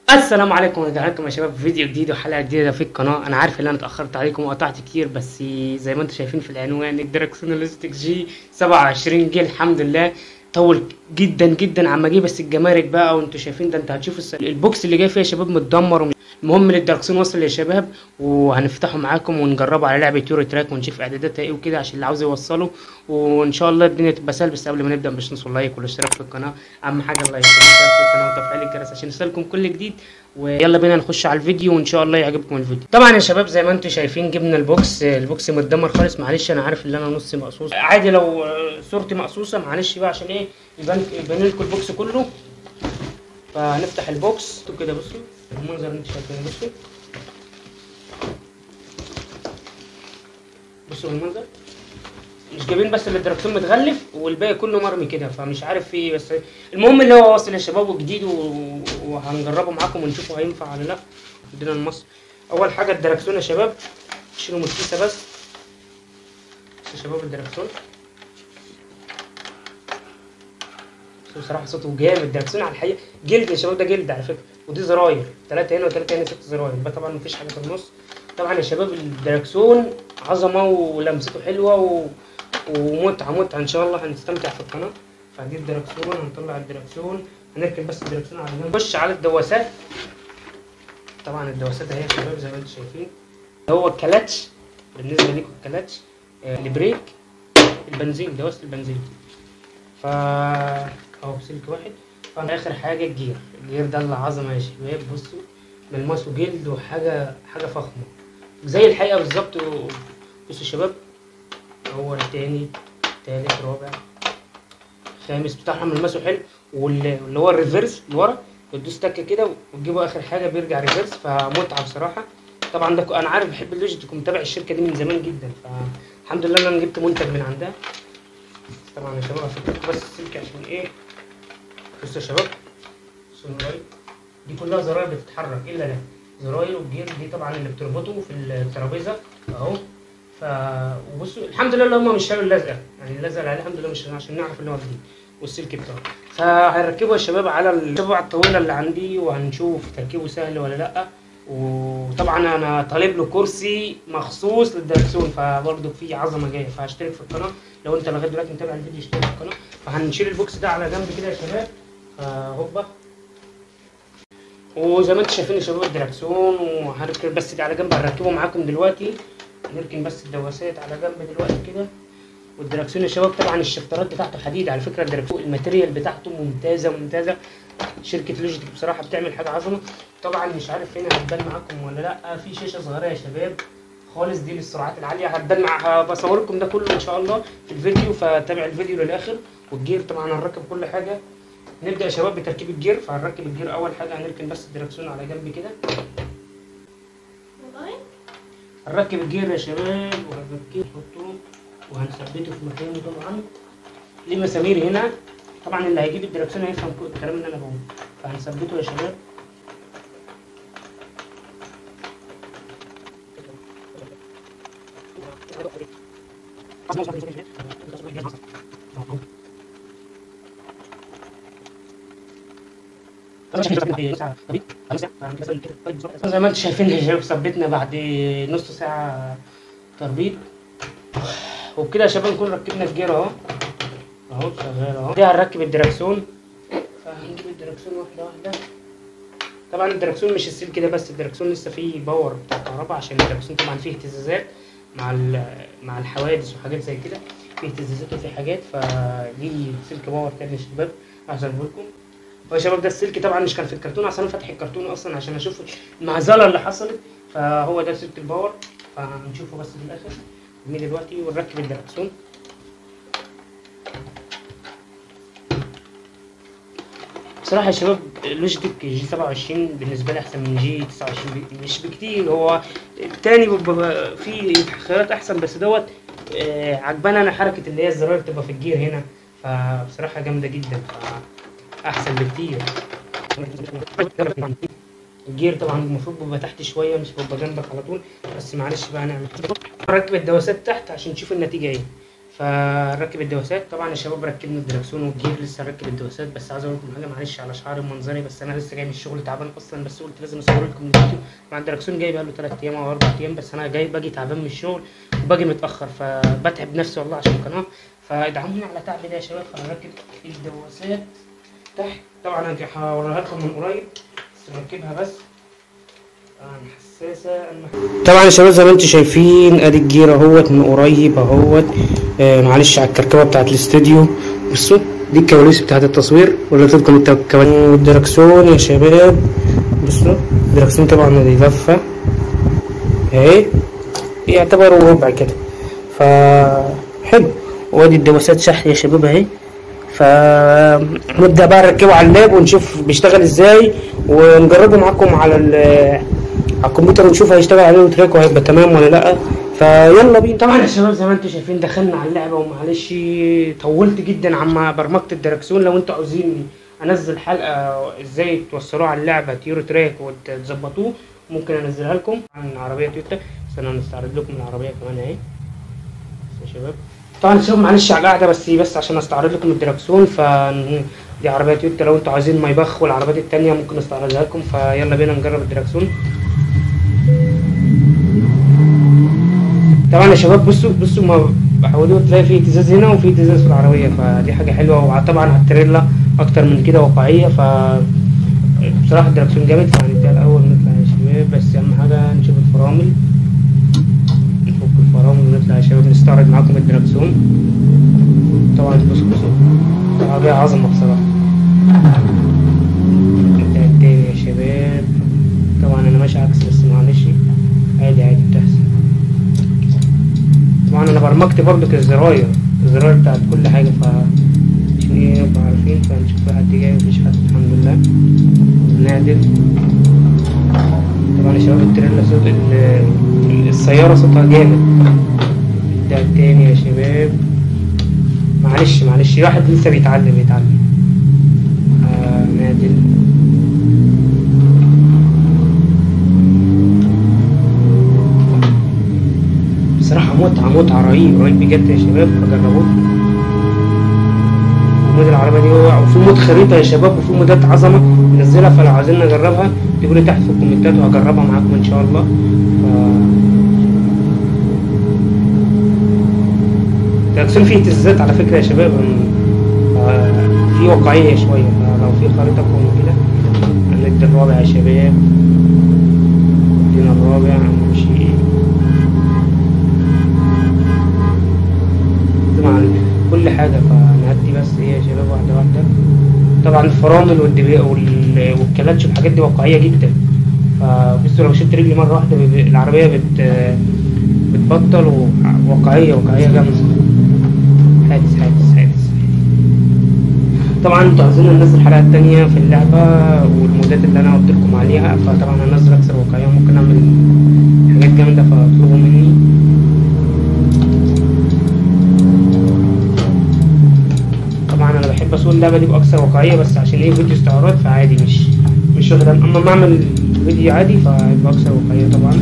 السلام عليكم ورجعنا لكم يا شباب في فيديو جديد وحلقه جديده في القناه انا عارف ان انا اتاخرت عليكم وقطعت كتير بس زي ما انتم شايفين في العنوان الدراكسوناليستيك جي 27 جه الحمد لله طول جدا جدا عما جه بس الجمارك بقى وانتوا شايفين ده انتوا هتشوفوا الس- البوكس اللي جاي فيه يا شباب متدمر ومش- المهم ان الدركسون وصل يا شباب وهنفتحه معاكم ونجربه على لعبه يورو تراك ونشوف اعداداتها ايه وكده عشان اللي عاوز يوصله وان شاء الله الدنيا تبقى سهل بس قبل ما نبدا مش ننسوا اللايك والاشتراك في القناه اهم حاجه اللايك والاشتراك في القناه وتفعيل الجرس عشان يوصلكم كل جديد ويلا بينا نخش على الفيديو وان شاء الله يعجبكم الفيديو طبعا يا شباب زي ما انتم شايفين جبنا البوكس البوكس متدمر خالص معلش انا عارف ان انا نص مقصوص عادي لو آه، صورتي مقصوصه معلش بقى عشان ايه يبان يبان لكم البوكس كله فهنفتح البوكس انتوا كده بصوا المنظر اللي انتوا شايفينه بصوا بصوا المنظر مش جايبين بس اللي الدركسون متغلف والباقي كله مرمي كده فمش عارف في ايه بس المهم اللي هو واصل يا شباب وجديد و- وهنجربه معاكم ونشوفه هينفع ولا لا عندنا المصر اول حاجه الدركسون يا شباب شيلوا من الكيسه بس بس يا شباب الدركسون بس بصراحه صوته جامد الدركسون على الحقيقه جلد يا شباب ده جلد على فكره ودي زراير ثلاثه هنا وثلاثه هنا ست زراير يبقى طبعا مفيش حاجه في النص طبعا يا شباب الدركسون عظمه ولمسته حلوه و... ومتعه متعه ان شاء الله هنستمتع في القناه فدي الدركسون هنطلع الدركسون هنركب بس الدركسون على جنب نخش على الدواسات طبعا الدواسات اهي يا شباب زي ما انتم شايفين هو الكلاتش بالنسبه ليكم الكلاتش آه، البريك البنزين دواسه البنزين فا اهو بسلك واحد فانا اخر حاجه الجير الجير ده اللي عظمه يا شباب بصوا ملمسه جلد وحاجه حاجه فخمه زي الحقيقه بالظبط و- بصوا يا شباب هو التاني تالت رابع خامس بتاعهم ملمسه حلو واللي واللي هو الريفرس اللي ورا بتدوس تكه كده وتجيبه اخر حاجه بيرجع ريفرس فمتعه بصراحه طبعا ده ك- انا عارف بحب اللوجيتك كنت متابع الشركه دي من زمان جدا فالحمد لله ان انا جبت منتج من عندها طبعا يا شباب هفككوا بس السلك عشان ايه بصوا يا شباب بصوا الزراير دي كلها زراير بتتحرك الا ده زراير والجير دي طبعا اللي بتربطه في الترابيزه اهو ف وبصوا الحمد لله اللي هم مش شالوا اللزقه يعني اللزقه اللي عليه الحمد لله مش شالوها عشان نعرف اللي هو جديد والسلك بتاعه فهنركبه يا شباب على الشبكه الطويله اللي عندي وهنشوف تركيبه سهل ولا لا وطبعا انا طالب له كرسي مخصوص للدركسون فبرضه في عظمه جايه فهشترك في القناه لو انت لغايه دلوقتي متابع الفيديو اشترك في القناه فهنشيل البوكس ده على جنب كده يا شباب فهوبا وزي ما انتم شايفين يا شباب الدركسون وهنركب بس دي على جنب هنركبه معاكم دلوقتي نركن بس الدواسات على جنب دلوقتي كده والدركسون يا شباب طبعا الشفترات بتاعته حديد على فكره الدركسون الماتيريال بتاعته ممتازه ممتازه شركه لوجيتك بصراحه بتعمل حاجه عظمه طبعا مش عارف هنا هتبان معاكم ولا لا في شاشه صغيره يا شباب خالص دي للسرعات العاليه هتبان مع بصور لكم ده كله ان شاء الله في الفيديو فتابع الفيديو للاخر والجير طبعا هنركب كل حاجه نبدا يا شباب بتركيب الجير فهنركب الجير اول حاجه هنركن بس الدركسون على جنب كده والله هنركب الجير يا شباب وهنركبه نحطه وهنثبته في مكانه طبعا ليه مسامير هنا طبعا اللي هيجيب الدركسون هيفهم كل الكلام اللي انا بقوله فهنثبته يا شباب زي ما انتم شايفين يا شباب ثبتنا بعد نص ساعة تربيط وبكده يا شباب نكون ركبنا الجير اهو اهو شغال اهو دي هنركب الدركسون فهنجيب الدركسون واحدة واحدة طبعا الدركسون مش السلك كده بس الدركسون لسه فيه باور بتاع كهرباء عشان الدركسون طبعا فيه اهتزازات مع ال- مع الحوادث وحاجات زي كده فيه اهتزازات وفيه حاجات فدي سلك باور تاني يا شباب هسيبه لكم هو يا شباب ده السلك طبعا مش كان في الكرتون اصلا انا فاتح الكرتون اصلا عشان اشوف المهزله اللي حصلت فهو ده سلك الباور فهنشوفه بس في الاخر نرميه دلوقتي ونركب الدركسون بصراحة يا شباب لوجيتك جي 27 بالنسبة لي أحسن من جي 29 بك- مش بكتير هو التاني بيبقى فيه خيارات أحسن بس دوت آه، عجباني أنا حركة اللي هي الزراير تبقى في الجير هنا فبصراحة جامدة جدا فأحسن بكتير الجير طبعا المفروض بيبقى تحت شوية مش بيبقى جنبك على طول بس معلش بقى نعمل ركب الدواسات تحت عشان نشوف النتيجة ايه فركب الدواسات طبعا الشباب ركبنا الدركسون والجير لسه ركب الدواسات بس عايز اقول لكم حاجه معلش على شعري ومنظري بس انا لسه جاي من الشغل تعبان اصلا بس قلت لازم اصور لكم الفيديو مع الدركسون جاي بقاله 3 ايام او 4 ايام بس انا جاي باجي تعبان من الشغل وباجي متاخر فبتعب نفسي والله عشان القناه فادعموني على تعبي ده يا شباب فهركب الدواسات تحت طبعا انا هوريها لكم من قريب بس نركبها بس طبعا حساسه الم- طبعا يا شباب زي ما انتم شايفين ادي الجير اهوت من قريب اهوت آه معلش على الكركبه بتاعت الاستوديو بصوا دي الكواليس بتاعت التصوير وريت لكم الكواليس والدركسون يا شباب بصوا الدركسون طبعا دي لفه اهي يعتبر ربع كده ف حلو وادي الدواسات شحن يا شباب اهي فنبدا بقى نركبه على اللاب ونشوف بيشتغل ازاي ونجربه معاكم على ال- على الكمبيوتر ونشوف هيشتغل عليه وتراك وهيبقى تمام ولا لا فيلا بينا طبعا يا شباب زي ما انتم شايفين دخلنا على اللعبه ومعلش طولت جدا عما برمجه الدركسون لو انتوا عاوزين انزل حلقه ازاي توصلوه على اللعبه تيرو تراك وتظبطوه ممكن انزلها لكم عن عربيه تويوتا استنى نستعرض لكم العربيه كمان اهي يا شباب طبعا يا شباب معلش على القعده بس بس عشان استعرض لكم الدركسون ف دي عربيه تويوتا لو انتوا عايزين ما يبخ والعربيات التانية ممكن استعرضها لكم فيلا بينا نجرب الدركسون طبعا يا شباب بصوا بصوا ما حاولوا تلاقي في اهتزاز هنا وفي اهتزاز في العربيه فدي حاجه حلوه وطبعا على التريلا اكتر من كده واقعيه ف بصراحه الدركسون جامد فهنديها الاول نطلع يا شباب بس اهم حاجه نشوف الفرامل نفك الفرامل ونطلع يا شباب نستعرض معاكم الدركسون طبعا بصوا بصوا العربيه عظمه بصراحه نبدأ التاني يا شباب طبعا انا ماشي عكس بس معلش عادي عادي بتحصل طبعا انا برمجت برضك الزراير الزراير بتاعت كل حاجة ف عشان ايه نبقى عارفين فنشوف في حد جاي مفيش حد الحمد لله نعدل طبعا يا شباب التريلا صوت ال- السيارة صوتها جامد ده التاني يا شباب معلش معلش واحد لسه بيتعلم يتعلم آه نعدل بصراحة متعة متعة رهيب رهيب بجد يا شباب فجربوه مود العربية دي هو وفي مود خريطة يا شباب وفي مودات عظمة منزلها فلو عايزين نجربها تقولوا لي تحت في الكومنتات وهجربها معاكم ان شاء الله ف... الدركسون فيه اهتزازات على فكرة يا شباب ف- في واقعية شوية فلو في خريطة كوم كده هندي الرابع يا شباب ادينا الرابع نمشي طبعا كل حاجة فنهدي بس ايه يا شباب واحدة واحدة طبعا الفرامل والدبي وال- والكلاتش والحاجات دي واقعية جدا فبصوا لو شلت رجلي مرة واحدة بيبقى- العربية بت بتبطل وواقعية واقعية جامدة حادث حادث حادث طبعا انتوا عايزين ننزل حلقات تانية في اللعبة والمودات اللي انا قلت لكم عليها فطبعا هنزل اكثر واقعية ممكن اعمل حاجات جامدة فاطلبوا مني طبعا انا بحب اسوق اللعبة دي باكثر واقعية بس عشان ايه فيديو استعراض فعادي مش مش واخد اما ما اعمل فيديو عادي فيبقى اكثر واقعية طبعا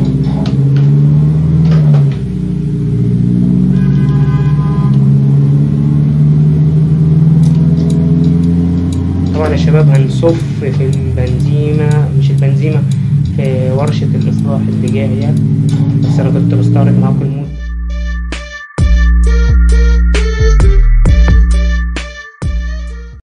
طبعا يا شباب هنصف في البنزيمة مش البنزيمة في ورشة الإصلاح اللي جاية بس أنا كنت بستعرض معاكم